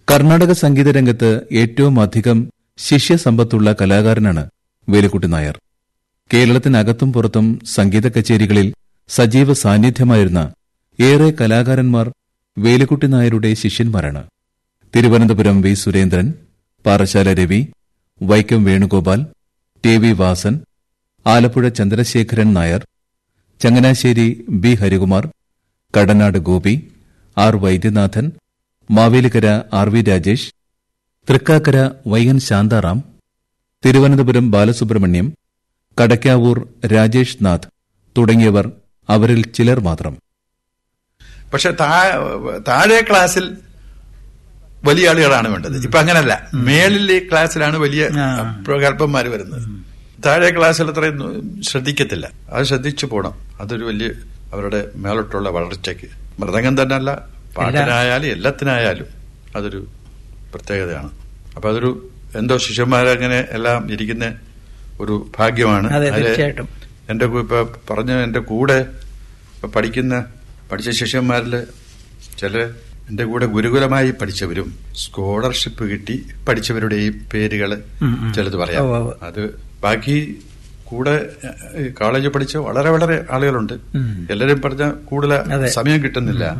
കർണാടക സംഗീത രംഗത്ത് ഏറ്റവും അധികം ശിഷ്യസമ്പത്തുള്ള കലാകാരനാണ് വേലുക്കുട്ടി നായർ കേരളത്തിനകത്തും പുറത്തും സംഗീത കച്ചേരികളിൽ സജീവ സാന്നിധ്യമായിരുന്ന ഏറെ കലാകാരന്മാർ വേലുക്കുട്ടി നായരുടെ ശിഷ്യന്മാരാണ് Thiruvananthapuram V Surendran Parassala Ravi Vaikom Venugopal T V Vasan Alappuzha Chandrasekharan Nair Changanassery B Harikumar Kadanad Gopi R Vaidyanathan Mavelikkara R V Rajesh Thrikkakara Y N Santharam Thiruvananthapuram Balasubramaniam Kadakkavoor Rajesh Nath തുടങ്ങിയവർ അവരിൽ ചിലർ മാത്രം പക്ഷെ താ- താഴെ ക്ലാസ്സിൽ വലിയ ആളുകളാണ് വേണ്ടത് ഇപ്പൊ അങ്ങനല്ല മേളിലെ ക്ലാസ്സിലാണ് വലിയ ആ. പ്രഗത്ഭന്മാർ വരുന്നത് താഴെ ക്ലാസ്സിൽ അത്രയും ശ്രദ്ധിക്കത്തില്ല അത് ശ്രദ്ധിച്ചു പോണം അതൊരു വലിയ അവരുടെ മേലോട്ടുള്ള വളർച്ചയ്ക്ക് മൃദംഗം തന്നെ അല്ല പാട്ടിനായാലും എല്ലാത്തിനായാലും അതൊരു പ്രത്യേകതയാണ് അപ്പൊ അതൊരു എന്തോ ശിഷ്യന്മാരങ്ങനെ എല്ലാം ഇരിക്കുന്ന ഒരു ഭാഗ്യമാണ് അതെ, അതില് തീർച്ചയായിട്ടും. എന്റെ കൂ- ഇപ്പൊ പറഞ്ഞ എന്റെ കൂടെ ഇപ്പൊ പഠിക്കുന്ന പഠിച്ച ശിഷ്യന്മാരില് ചില എന്റെ കൂടെ ഗുരുകുലമായി പഠിച്ചവരും സ്കോളർഷിപ്പ് കിട്ടി പഠിച്ചവരുടെയും പേരുകൾ ഉം, ഉം. ചിലത് പറയാം ഉവ്വ് ഉവ്വ്. അത് ബാക്കി കൂടെ കോളേജിൽ പഠിച്ച വളരെ വളരെ ആളുകളുണ്ട് ഉം. എല്ലാരും പറഞ്ഞ കൂടുതൽ അതെ. സമയം കിട്ടുന്നില്ല